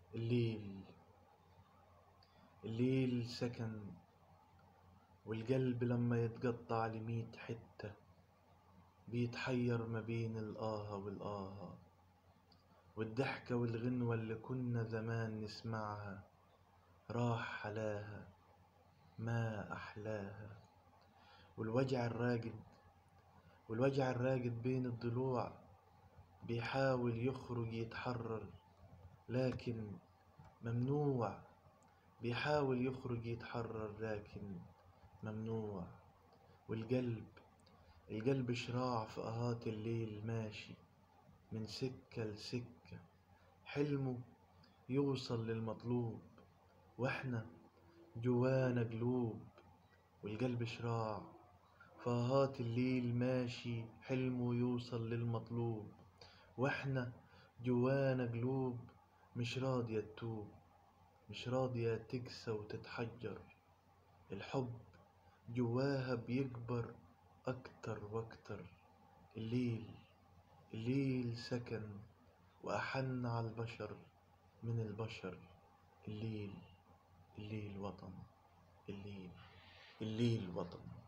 الليل الليل سكن والقلب لما يتقطع لميت حتة بيتحير ما بين الآه والآه والضحكة والغنوة اللي كنا زمان نسمعها راح حلاها ما أحلاها والوجع الراقد والوجع الراقد بين الضلوع بيحاول يخرج يتحرر لكن ممنوع بيحاول يخرج يتحرر لكن ممنوع والقلب القلب شراع في آهات الليل ماشي من سكة لسكة حلمه يوصل للمطلوب واحنا جوانا قلوب والقلب شراع في آهات الليل ماشي حلمه يوصل للمطلوب واحنا جوانا قلوب مش راضية تتوب مش راضية تقسى وتتحجر الحب جواها بيكبر أكتر وأكتر الليل الليل سكن وأحن على البشر من البشر الليل الليل وطن الليل الليل وطن